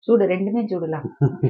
சூடு ரெண்டுமே சூடுலாம்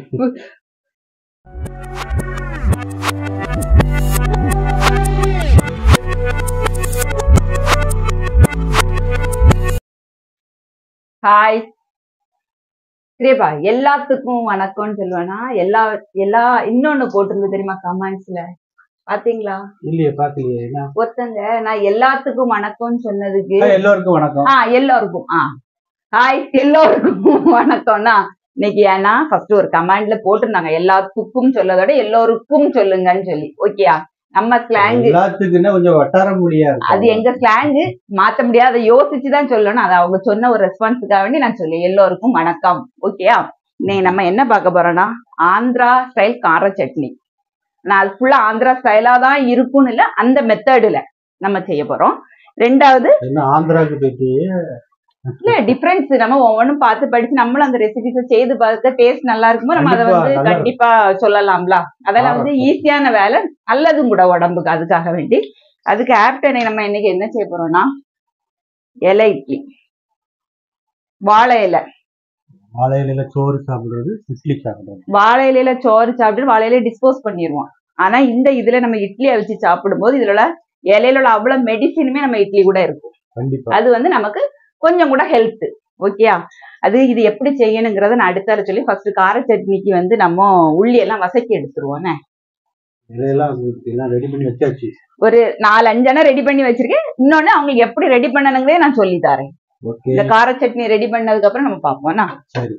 ஹாய் கிரேபா எல்லாத்துக்கும் வணக்கம்னு சொல்லுவேனா எல்லா எல்லா இன்னொன்னு போட்டிருந்து தெரியுமா கமெண்ட்ஸ்ல பாத்தீங்களா இல்லையே பாக்கலையே என்ன ஒருத்தங்க நான் எல்லாத்துக்கும் வணக்கம்னு சொன்னதுக்கு ஆ, எல்லோருக்கும் வணக்கம் ஆ எல்லாருக்கும் ஆ ஹாய் எல்லோருக்கும் வணக்கம்னா இன்னைக்கு ஏன்னா ஃபர்ஸ்ட் ஒரு கமெண்ட்ல போட்டிருந்தாங்க எல்லாத்துக்கும் சொல்லதோட எல்லோருக்கும் சொல்லுங்கன்னு சொல்லி ஓகேயா நம்ம ஸ்லாங் எல்லாத்துக்குன்னா கொஞ்சம் வட்டார மொழியா அது இருக்கும் எங்க ஸ்லாங் மாத்த முடியாத யோசிச்சு தான் சொல்லணும் அது அவங்க சொன்ன ஒரு ரெஸ்பான்ஸுக்காக வேண்டி நான் சொல்லி எல்லோருக்கும் வணக்கம் ஓகேயா இன்னைக்கு நம்ம என்ன பார்க்க போறோம்னா ஆந்திரா ஸ்டைல் கார சட்னி நான் அது ஃபுல்லா ஆந்திரா ஸ்டைலா தான் இருக்கும்னு இல்ல அந்த மெத்தடுல நம்ம செய்ய போறோம் ரெண்டாவது என்ன ஆந்திராக்கு போயிட்டு இல்ல டிஃபரன்ஸ் நம்ம ஒவ்வொன்றும் பார்த்து படிச்சு நம்மளும் அந்த ரெசிபிஸை செய்து பார்த்து டேஸ்ட் நல்லா இருக்குமோ நம்ம அதை கண்டிப்பா, வந்து நல்லா கண்டிப்பா சொல்லலாம்ல அதெல்லாம் வந்து ஆமா. ஈஸியான வேலை நல்லதும் கூட உடம்புக்கு அதுக்காக வேண்டி அதுக்கு ஆப்டர் நம்ம இன்னைக்கு என்ன செய்ய போறோம்னா இலை இட்லி வாழை இலை வாழை இலையில சோறு சாப்பிடுறது இட்லி சாப்பிடுறது வாழை இலையில சோறு சாப்பிட்டு வாழை இலையை டிஸ்போஸ் பண்ணிடுவோம் ஆனா இந்த இதுல நம்ம இட்லியை வச்சு சாப்பிடும்போது இதுல உள்ள இலையில உள்ள அவ்வளவு மெடிசினுமே நம்ம இட்லி கூட இருக்கும் கண்டிப்பா அது வந்து நமக்கு கொஞ்சம் கூட ஹெல்த் ஓகேயா அது இது எப்படி செய்யணுங்கிறத நான் அடுத்தால சொல்லி ஃபர்ஸ்ட் கார சட்னிக்கு வந்து நம்ம உள்ளி எல்லாம் வசக்கி எடுத்துருவோம் இதையெல்லாம் எல்லாம் ரெடி பண்ணி வச்சாச்சு ஒரு நாலு அஞ்செண்ணம் ரெடி பண்ணி வச்சிருக்கேன் இன்னொன்னு அவங்களுக்கு எப்படி ரெடி பண்ணணுங்கிறதே நான் சொல்லி தரேன் ஓகே இந்த கார சட்னி ரெடி பண்ணதுக்கு அப்புறம் நம்ம பார்ப்போம்னா சரி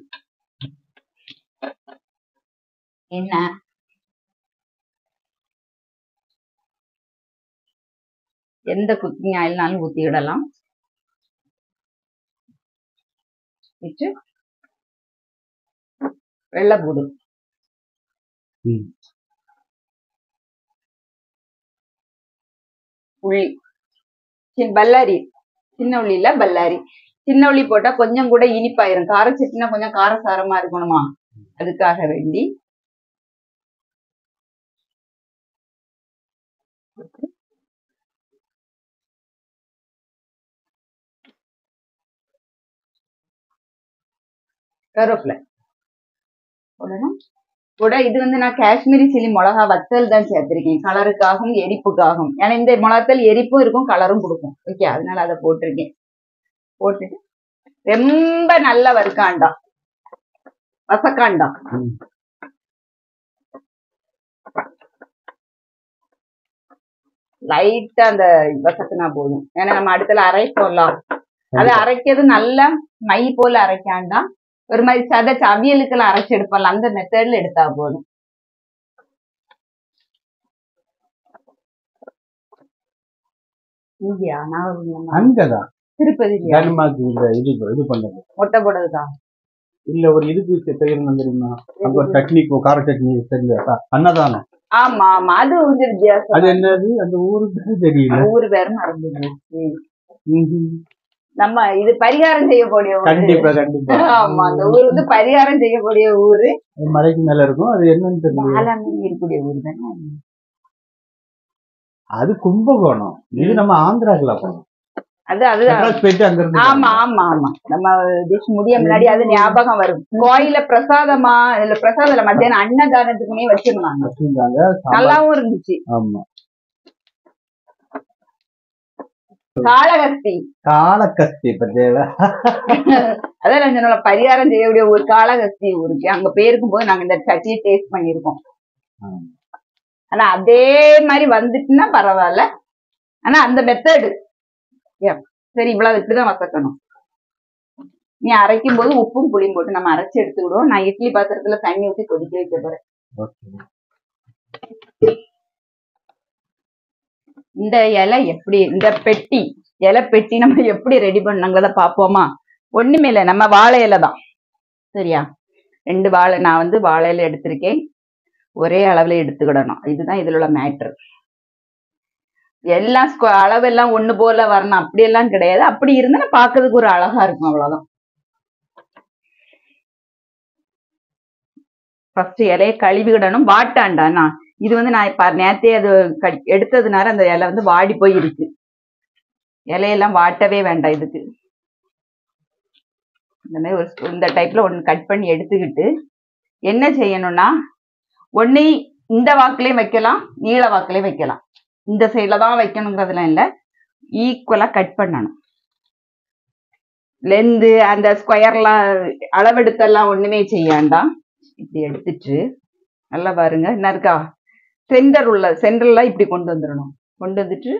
என்ன எந்த குக்கிங் ஆயில்னாலும் ஊத்திடலாம் வச்சு வெள்ளைப்பூடு ம். உள்ளி சின்ன பல்லாரி சின்ன உள்ளி இல்ல பல்லாரி சின்ன உள்ளி போட்டா கொஞ்சம் கூட இனிப்பாயிரும் கார சட்னினா கொஞ்சம் காரசாரமா இருக்கணுமா அதுக்காக வேண்டி கருவேப்பிலை போடணும் கூட இது வந்து நான் காஷ்மீரி சில்லி மிளகா வத்தல் தான் சேர்த்திருக்கேன் கலருக்காகவும் எரிப்புக்காகவும் ஏன்னா இந்த மிளகாத்தல் எரிப்பும் இருக்கும் கலரும் கொடுக்கும் ஓகே அதனால அதை போட்டிருக்கேன் போட்டுட்டு ரொம்ப நல்ல வறுக்காண்டா வசக்காண்டா ம். லைட்டா அந்த வசக்குனா போதும் ஏன்னா நம்ம அடுத்துல அரைப்போம்ல அதை அரைக்கிறது நல்லா மை போல அரைக்காண்டா ஒரு மாதிரி சதைச்சு அவியலுக்கெல்லாம் அரைச்சு எடுப்போம்ல அந்த மெத்தட்ல எடுத்தா போதும் இங்கயா நான் ஒரு நம்ம அங்கதான் திருப்பதி இல்லையா? டென்மார்க் இந்த இது இது பண்ணது மொட்டை போடுறதுக்கா இல்ல ஒரு இதுக்கு செய்யணும் தெரியுமா அங்க ஒரு சட்னி இப்போ கார சட்னி தெரிஞ்சா அன்னதானம் ஆமா ஆமா அது கொஞ்சம் வித்தியாசம் அது என்னது அந்த ஊருக்கு தெரியல ஊரு பேர் மறந்து போச்சு. ம்ஹும். நம்ம இது பரிகாரம் செய்யக்கூடிய ஊரு கண்டிப்பா கண்டிப்பா ஆமா அந்த ஊர் வந்து பரிகாரம் செய்யக்கூடிய ஊரு அது மலைக்கு மேல இருக்கும் அது என்னன்னு தெரியல பாலாமணி இருக்கக்கூடிய ஊர் தானே அது கும்பகோணம் இது நம்ம ஆந்திராக்குல போனோம் அது அது மெட்ராஸ் போயிட்டு அங்க இருந்து ஆமா ஆமா ஆமா நம்ம டிஷ் முடிய முன்னாடி அது ஞாபகம் வரும் கோயில பிரசாதமா இல்ல பிரசாதம் இல்ல மத்தியானம் அன்னதானத்துக்குமே வச்சிருந்தாங்க வச்சிருந்தாங்க சாம்பார். நல்லாவும் இருந்துச்சு ஆமா காளகஸ்தி காலக்கஸ்தி பத்தியா அதான் நான் சொன்னல பரிகாரம் செய்யக்கூடிய ஒரு காளகஸ்தி ஊருக்கு அங்க போயிருக்கும் போது நாங்க இந்த சட்னியை டேஸ்ட் பண்ணியிருக்கோம் ஆமா. ஆனா அதே மாதிரி வந்துட்டுன்னா பரவாயில்ல ஆனா அந்த மெத்தடு சரி இவ்வளவு இப்படிதான் வசக்கணும் நீ அரைக்கும் போது உப்பும் புளியும் போட்டு நம்ம அரைச்சு எடுத்துக்கிடுவோம் நான் இட்லி பாத்திரத்துல தண்ணி ஊத்தி கொதிக்க வைக்க போறேன் ஓகே இந்த இலை எப்படி இந்த பெட்டி இலை பெட்டி நம்ம எப்படி ரெடி பண்ணாங்கிறத பார்ப்போமா ஒண்ணுமே இல்லை நம்ம வாழை இலை தான் சரியா ரெண்டு வாழை நான் வந்து வாழை இலை எடுத்திருக்கேன் ஒரே அளவுல எடுத்துக்கிடணும் இதுதான் இதுல உள்ள மேட்ரு எல்லாம் ஸ்கொ- அளவெல்லாம் ஒண்ணு போல வரணும் அப்படியெல்லாம் கிடையாது அப்படி இருந்தா பார்க்கிறதுக்கு ஒரு அழகா இருக்கும் அவ்வளவுதான் ஃபர்ஸ்ட் இலையை கழுவிடணும் வாட்டாண்டாண்ணா இது வந்து நான் இப்ப நேத்தே அது கட்- எடுத்ததுனால அந்த இலை வந்து வாடி போய் இருக்கு இலையெல்லாம் வாட்டவே வேண்டாம் இதுக்கு இந்த மாதிரி ஒரு spoon- இந்த டைப்ல ஒன்று கட் பண்ணி எடுத்துக்கிட்டு என்ன செய்யணும்னா ஒண்ணு இந்த வாக்குலயும் வைக்கலாம் நீள வாக்குலயும் வைக்கலாம் இந்த சைட்ல தான் வைக்கணுங்கிறதுலாம் இல்லை ஈக்குவலா கட் பண்ணணும் லெந்து அந்த ஸ்கொயர்லாம் அளவெடுத்தெல்லாம் ஒண்ணுமே செய்யாண்டாம் இப்படி எடுத்துட்டு நல்லா பாருங்க என்ன இருக்கா சென்டர் உள்ள சென்டர்ல இப்படி கொண்டு வந்துடணும் கொண்டு வந்துட்டு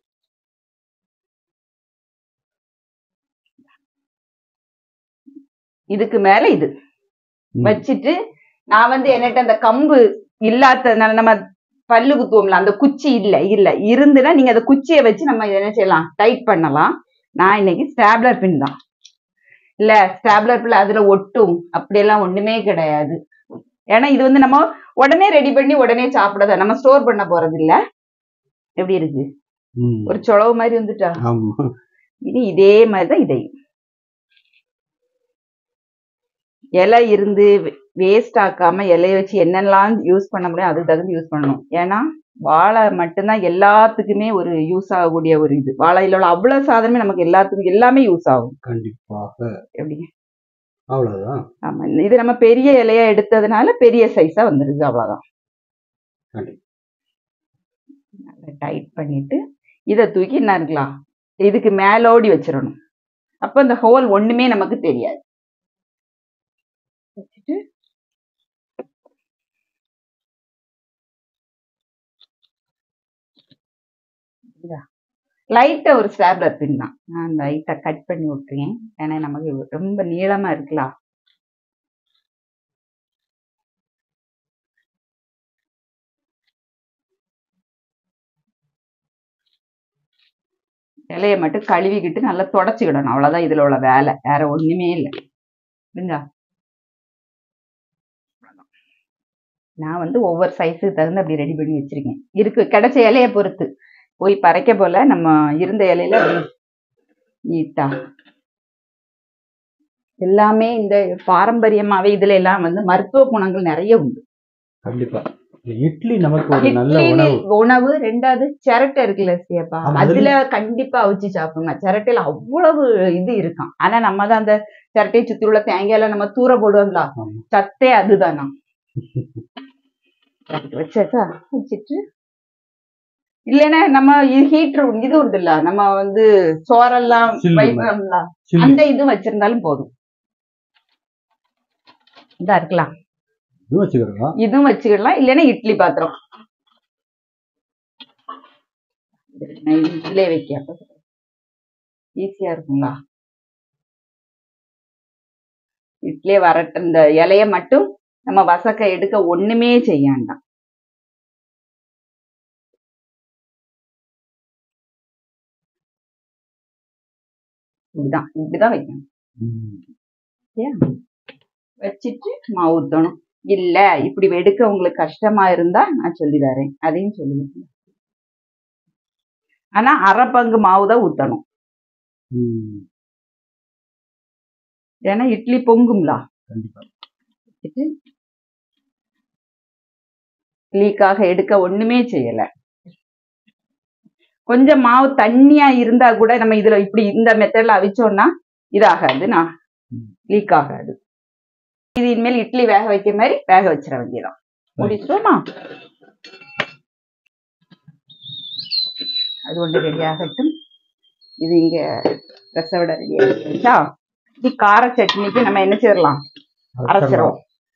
இதுக்கு மேல இது ம். வச்சுட்டு நான் வந்து என்னட்ட அந்த கம்பு இல்லாததுனால நம்ம பல்லு குத்துவோம்ல அந்த குச்சி இல்ல இல்ல இருந்துன்னா நீங்க அந்த குச்சியை வச்சு நம்ம இதை என்ன செய்யலாம் டைட் பண்ணலாம் நான் இன்னைக்கு ஸ்டாப்லர் பின் தான் இல்ல ஸ்டாப்லர் பின் அதுல ஒட்டும் அப்படியெல்லாம் ஒண்ணுமே கிடையாது ஏன்னா இது வந்து நம்ம உடனே ரெடி பண்ணி உடனே சாப்பிடாத நம்ம ஸ்டோர் பண்ண போறது இல்ல எப்படி இருக்கு ம். ஒரு சொலவு மாதிரி வந்துட்டா ஆமா இனி இதே மாதிரிதான் இதையும் இலை இருந்து வேஸ்ட் ஆக்காம இலைய வச்சு என்னெல்லாம் யூஸ் பண்ண முடியும் அதுக்கு தகுந்து யூஸ் பண்ணணும் ஏன்னா வாழை மட்டும்தான் எல்லாத்துக்குமே ஒரு யூஸ் ஆகக்கூடிய ஒரு இது வாழையில உள்ள அவ்வளவு சாதனமே நமக்கு எல்லாத்துக்கும் எல்லாமே யூஸ் ஆகும் கண்டிப்பாக எப்படி அவ்வளவுதான் ஆமா இது நம்ம பெரிய இலையா எடுத்ததுனால பெரிய சைஸா வந்துருது அவ்வளவுதான் கண்டிப்பா. டைட் பண்ணிட்டு இதை தூக்கி என்ன இருக்கலாம் இதுக்கு மேலோடி வச்சிடணும் அப்ப இந்த ஹோல் ஒண்ணுமே நமக்கு தெரியாது வச்சுட்டு லைட்டா ஒரு ஸ்டாப்லர் பின் தான் நான் லைட்டா கட் பண்ணி விட்டுருக்கேன் ஏன்னா நமக்கு ரொம்ப நீளமா இருக்கலாம் இலைய மட்டும் கழுவிக்கிட்டு நல்லா தொடச்சிக்கிடணும் அவ்வளவுதான் இதுல உள்ள வேலை வேற ஒண்ணுமே இல்லை புரியுதா நான் வந்து ஒவ்வொரு சைஸுக்கு தகுந்து அப்படி ரெடி பண்ணி வச்சிருக்கேன் இருக்கு கிடைச்ச இலைய பொறுத்து போய் பறைக்க போல நம்ம இருந்த இலையில அப்படி நீட்டா எல்லாமே இந்த பாரம்பரியமாவே இதுல எல்லாம் வந்து மருத்துவ குணங்கள் நிறைய உண்டு கண்டிப்பா இந்த இட்லி நமக்கு ஒரு நல்ல இட்லி உணவு உணவு ரெண்டாவது சிரட்டை இருக்குல்ல சியப்பா ஆமா, அதுல கண்டிப்பா அவிச்சு சாப்பிடணும் சிரட்டையில அவ்வளவு இது இருக்கும் ஆனா நம்ம தான் அந்த சிரட்டையை சுத்தி உள்ள தேங்காயில நம்ம தூர போடுவோம்ல ஆமா. சத்தே அதுதானா வச்சாச்சா வச்சுட்டு இல்லைன்னா நம்ம ஹீட்டர் இது உண்டு இல்ல நம்ம வந்து சோறெல்லாம் சில்லு வைப்போம்ல சில்லி அந்த இதுவும் வச்சிருந்தாலும் போதும் இதா இருக்கலாம் இதுவும் வச்சுக்கிறோம் இதுவும் வச்சுக்கலாம் இல்லைன்னா இட்லி பாத்திரம் நான் இதுலயே வைக்க ஈஸியா இருக்குங்களா இட்லியே வரட்டும் இந்த இலைய மட்டும் நம்ம வசக்க எடுக்க ஒண்ணுமே செய்யாண்டாம் இப்படிதான் இப்படிதான் வைக்கணும் ம். வச்சுட்டு மாவு ஊத்தணும் இல்ல இப்படி எடுக்க உங்களுக்கு கஷ்டமா இருந்தா நான் சொல்லி தரேன் அதையும் சொல்லுங்க ஆனா அரை பங்கு மாவு தான் ஊத்தணும் ம். ஏன்னா இட்லி பொங்கும்ல கண்டிப்பா வச்சுட்டு லீக்காக எடுக்க ஒண்ணுமே செய்யல கொஞ்சம் மாவு தண்ணியா இருந்தா கூட நம்ம இதுல இப்படி இந்த மெத்தட்ல அவிச்சோம்னா இதாகாது நான் ம். லீக் ஆகாது இது இனிமேல் இட்லி வேக வைக்க மாதிரி வேக வச்சிட வேண்டியதான் முடிச்சிட்டோமா அது ஒன்று ரெடி ஆகட்டும் இது இங்க ரசவடை ரெடி ஆகிடுச்சா இது கார சட்னிக்கு நம்ம என்ன செய்யலாம் அரைச்சிரும்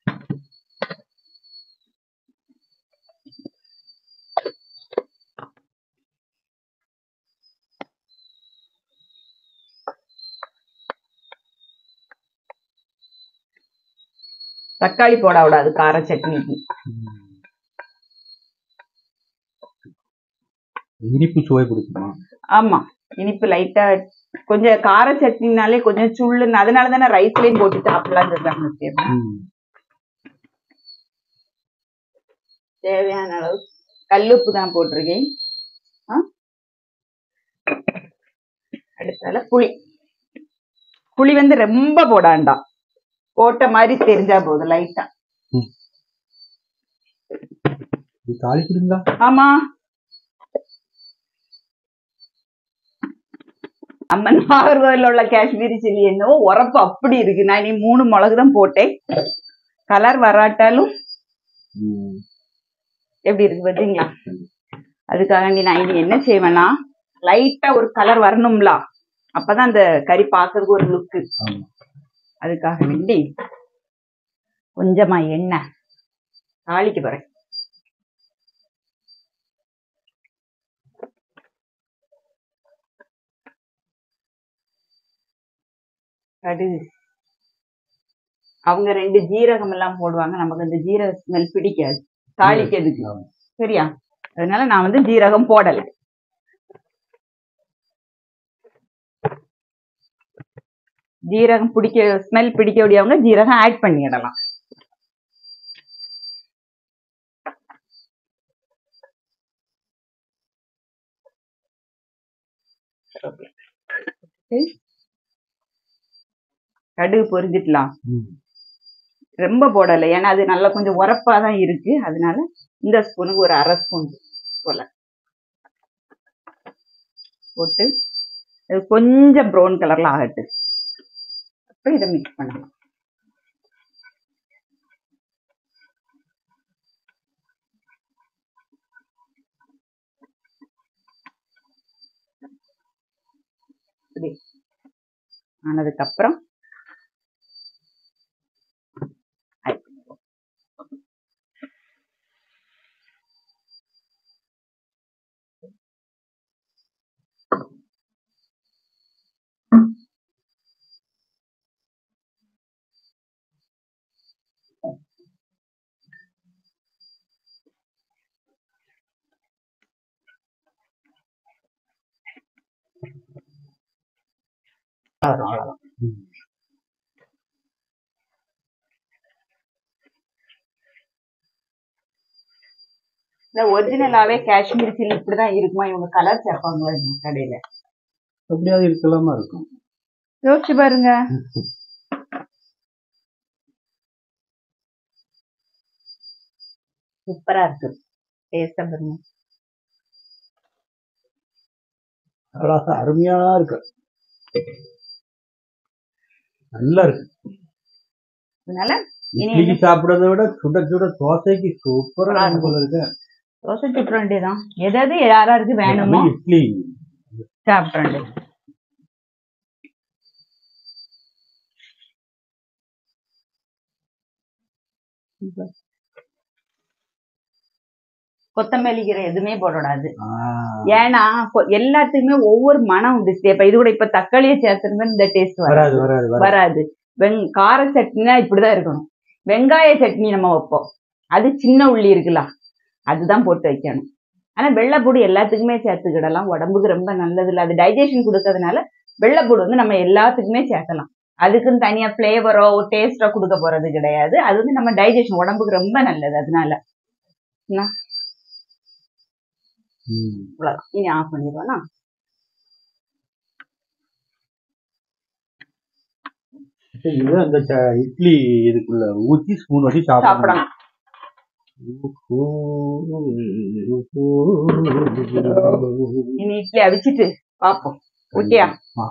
தக்காளி போட விடாது கார சட்னிக்கு ம். இனிப்பு சுவை பிடிக்குமா ஆமா இனிப்பு லைட்டா கொஞ்சம் கார சட்னினாலே கொஞ்சம் சுள்ளுன்னு அதனால தானே ரைஸ்லயும் போட்டு சாப்பிடலாம் சொல்றாங்க முக்கியமா. ம். தேவையான அளவு கல்லுப்பு தான் போட்டிருக்கேன் ஆ? அடுத்தால புளி புளி வந்து ரொம்ப போடாண்டாம் போட்ட மாதிரி தெரிஞ்சா போதும் லைட்டா இது தாளிக்கிறீங்களா ஆமா நம்ம நாகர்கோவில்ல உள்ள காஷ்மீரி சில்லி என்னவோ உரப்பு அப்படி இருக்கு நான் இனி மூணு மிளகு தான் போட்டேன் கலர் வராட்டாலும் ம். எப்படி இருக்கு பாத்தீங்களா அதுக்காக நீ நான் இனி என்ன செய்வேன்னா லைட்டா ஒரு கலர் வரணும்ல அப்பதான் அந்த கறி பார்க்கறதுக்கு ஒரு லுக்கு ஆமா. அதுக்காக வேண்டி கொஞ்சமா எண்ணெய் தாளிக்க போறேன் கடுகு அவங்க ரெண்டு ஜீரகம் எல்லாம் போடுவாங்க நமக்கு அந்த ஜீரக ஸ்மெல் பிடிக்காது தாளிக்கிறதுக்கு ஆமா. சரியா அதனால நான் வந்து ஜீரகம் போடல ஜீரகம் பிடிக்க ஸ்மெல் பிடிக்க கூடியவங்க ஜீரகம் ஆட் பண்ணிடலாம் கடுகு பொரிஞ்சிடலாம் ம். ரொம்ப போடலை ஏன்னா அது நல்லா கொஞ்சம் உரப்பா தான் இருக்கு அதனால இந்த ஸ்பூனுக்கு ஒரு அரை ஸ்பூன் போல போட்டு அது கொஞ்சம் ப்ரௌன் கலர்ல ஆகட்டு அப்புறம் இதை மிக்ஸ் பண்ணலாம் இப்படி ஆனதுக்கு அப்புறம் அவ்வளவுதான், அவ்வளவுதான். ம். இந்த ஒரிஜினலாவே காஷ்மீர் சில்லி இப்படிதான் இருக்குமா இவங்க கலர் சேர்ப்பாங்களா இந்த கடையில அப்படியாவது இருக்கலாமா இருக்கும் யோசிச்சு பாருங்க சூப்பரா இருக்கு டேஸ்டா பாருங்க அழகா அருமையா இருக்கு நல்லா இருக்கு அதனால இனி இட்லிக்கு சாப்பிடறத விட சுட சுட தோசைக்கு சூப்பரா நல்லா இருக்கும் போல இருக்கு தோசை சுற்ற வேண்டியதான் எதாவது யாராருக்கு வேணுமோ அது இட்லி சாப்பிட வேண்டியது கொத்தமல்லி கீரை எதுவுமே போடக்கூடாது ஆ, ஏன்னா கொ- எல்லாத்துக்குமே ஒவ்வொரு மனம் உண்டு இப்ப இது கூட இப்ப தக்காளியை சேர்த்திருந்தா இந்த டேஸ்ட் வராது வராது வராது வராது வெங் கார சட்னினா இப்படிதான் இருக்கணும் வெங்காய சட்னி நம்ம வைப்போம் அது சின்ன உள்ளி இருக்குல்ல அதுதான் போட்டு வைக்கணும் ஆனா வெள்ளைப்பூடு எல்லாத்துக்குமே சேர்த்துக்கிடலாம் உடம்புக்கு ரொம்ப நல்லது இல்ல அது டைஜஷன் கொடுக்கறதுனால வெள்ளைப்பூடு வந்து நம்ம எல்லாத்துக்குமே சேர்க்கலாம் அதுக்குன்னு தனியா ஃபிளேவரோ டேஸ்டோ கொடுக்க போறது கிடையாது அது வந்து நம்ம டைஜஷன் உடம்புக்கு ரொம்ப நல்லது அதனால ம். இவ்வளவுதான் இனி ஆஃப் பண்ணிடுவோம்னா சரி, இது அந்த ச- இட்லி இதுக்குள்ள ஊத்தி ஸ்பூன் வச்சு சாப்பிடணும் சாப்பிடணும் இனி இட்லி அவிச்சிட்டு பார்ப்போம் ஓகேயா ஆ.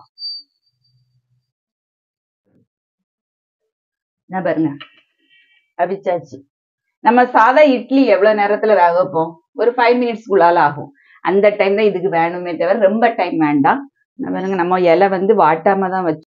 என்ன பாருங்க அவிச்சாச்சு நம்ம சாதா இட்லி எவ்வளவு நேரத்துல வேக வைப்போம் ஒரு ஃபைவ் மினிட்ஸ்க்குள்ளால ஆகும் அந்த டைம் தான் இதுக்கு வேணுமே தவிர ரொம்ப டைம் வேண்டாம் நான் பாருங்க நம்ம இலை வந்து வாட்டாம தான் வச்சு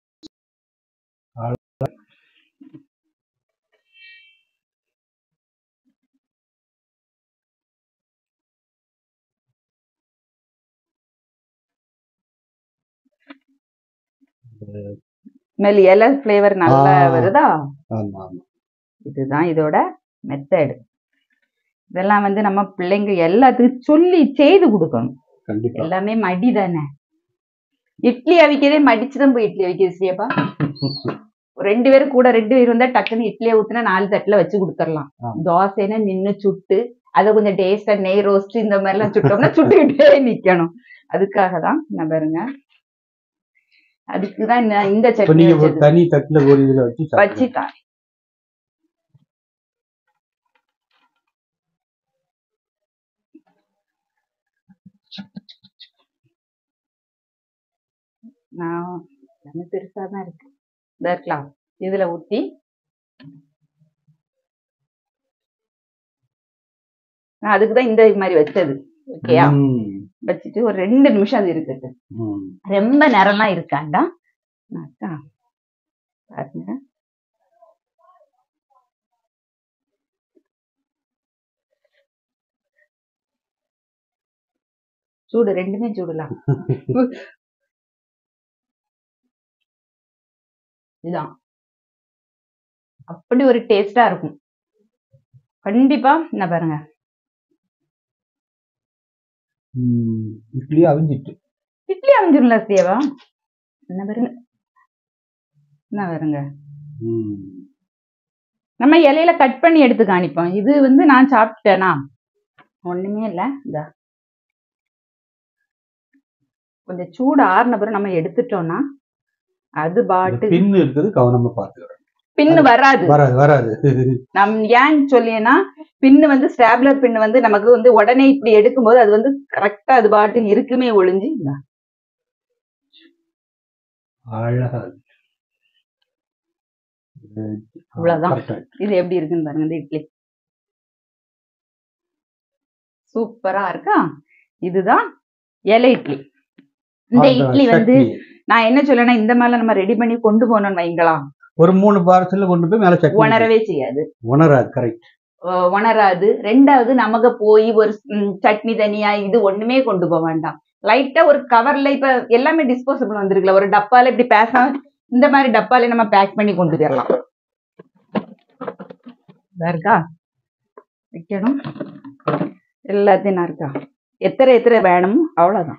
ஸ்மெல் இலை ஃப்ளேவர் நல்லா ஆ. வருதா ஆமா ஆமா இதுதான் இதோட மெத்தடு இதெல்லாம் வந்து நம்ம பிள்ளைங்க எல்லாத்துக்கும் சொல்லி செய்து கொடுக்கணும் கண்டிப்பா எல்லாமே மடி தானே இட்லி அவிக்கதே மடிச்சுதான் போய் இட்லி அவிக்குது ஸ்ரீயப்பா ஒரு ரெண்டு பேரும் கூட ரெண்டு பேர் வந்தா டக்குன்னு இட்லியை ஊத்துனா நாலு தட்டுல வச்சு கொடுத்துடலாம் ஆமா. தோசைன்னா நின்னு சுட்டு அதை கொஞ்சம் டேஸ்டா நெய் ரோஸ்ட் இந்த மாதிரி எல்லாம் சுட்டோம்னா சுட்டுக்கிட்டே நிக்கணும் அதுக்காக தான் நான் பாருங்க அதுக்குதான் நான் இந்த இப்ப சட்னி நீங்க ஒரு வச்சது தனி தட்டுல ஒரு இதுல வச்சு சாப்பிடுங்க. வச்சுட்டான் நான் எல்லாமே பெருசா தான் இருக்கு இதா இருக்கலாம் இதுல ஊத்தி நான் அதுக்கு தான் இந்த மாதிரி வச்சது ஓகேயா ம், வச்சுட்டு ஒரு ரெண்டு நிமிஷம் அது இருக்கட்டும் ம். ரொம்ப நேரம்லாம் இருக்காண்டா அக்கா பாருங்க சூடு ரெண்டுமே சூடுலாம் இதுதான் அப்படி ஒரு டேஸ்டா இருக்கும் கண்டிப்பா என்ன பாருங்க ம், இட்லி அவிஞ்சிட்டு இட்லி அமைஞ்சிரும்ல சேவா என்ன பாருங்க என்ன பாருங்க ம். நம்ம இலையில கட் பண்ணி எடுத்து காணிப்போம் இது வந்து நான் சாப்பிட்டேனா ஒண்ணுமே இல்ல இந்த கொஞ்சம் சூடு ஆறுன பிறகு நம்ம எடுத்துட்டோம்னா அது இந்த பாட்டு பின்னு இருக்குது கவனமா பாத்துக்கிறேன் பின்னு வராது வராது வராது நம் ஏன் சொல்லியேன்னா பின்னு வந்து ஸ்டாப்லர் பின்னு வந்து நமக்கு வந்து உடனே இப்படி எடுக்கும்போது அது வந்து கரெக்டா அது பாட்டு இருக்குமே ஒளிஞ்சு இந்தா. அழகா இருக்கு. இது, ஆ, இவ்வளவுதான். correct ஆ இருக்கு. இது எப்படி இருக்குன்னு பாருங்க இந்த இட்லி சூப்பரா இருக்கா இதுதான் இலை இட்லி இந்த அந்த இட்லி வந்து சட்னி. நான் என்ன சொல்லனா இந்த மாதிரிலாம் நம்ம ரெடி பண்ணி கொண்டு போனோம்னு வைங்களா ஒரு மூணு பார்சல்ல கொண்டு போய் மேல சட்னி உணரவே செய்யாது உணராது கரெக்ட் அஹ் உணராது ரெண்டாவது நமக்கு போய் ஒரு ம், சட்னி தனியா இது ஒண்ணுமே கொண்டு போக வேண்டாம் லைட்டா ஒரு கவர்ல இப்ப எல்லாமே டிஸ்போசபிள் வந்திருக்குல்ல ஒரு டப்பால இப்படி பேசாம இந்த மாதிரி டப்பால நம்ம பேக் பண்ணி கொண்டு போயிடலாம் இதா இருக்கா வைக்கணும் எல்லாத்தையும் நான் இருக்கா எத்தனை எத்தனை வேணுமோ அவ்வளவுதான்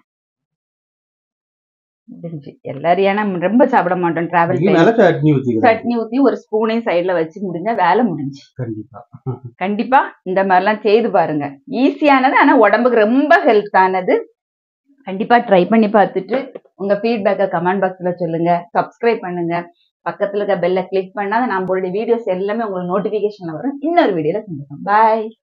முடிஞ்சு எல்லாரும் ஏன்னா ரொம்ப சாப்பிட மாட்டோம் டிராவல் இதுக்கு மேல சட்னி ஊத்திக்கிறேன் சட்னி ஊத்தி ஒரு ஸ்பூனையும் சைடுல வச்சு முடிஞ்சா வேலை முடிஞ்சு கண்டிப்பா கண்டிப்பா இந்த மாதிரிலாம் செய்து பாருங்க ஈஸியானது ஆனா உடம்புக்கு ரொம்ப ஹெல்த்தானது கண்டிப்பா ட்ரை பண்ணி பார்த்துட்டு உங்க ஃபீட்பேக்கை கமெண்ட் பாக்ஸ்ல சொல்லுங்க சப்ஸ்கிரைப் பண்ணுங்க பக்கத்துல இருக்க பெல்ல கிளிக் பண்ணா நம்மளுடைய வீடியோஸ் எல்லாமே உங்களுக்கு நோட்டிபிகேஷன்ல வரும் இன்னொரு வீடியோல சந்திப்போம் பாய்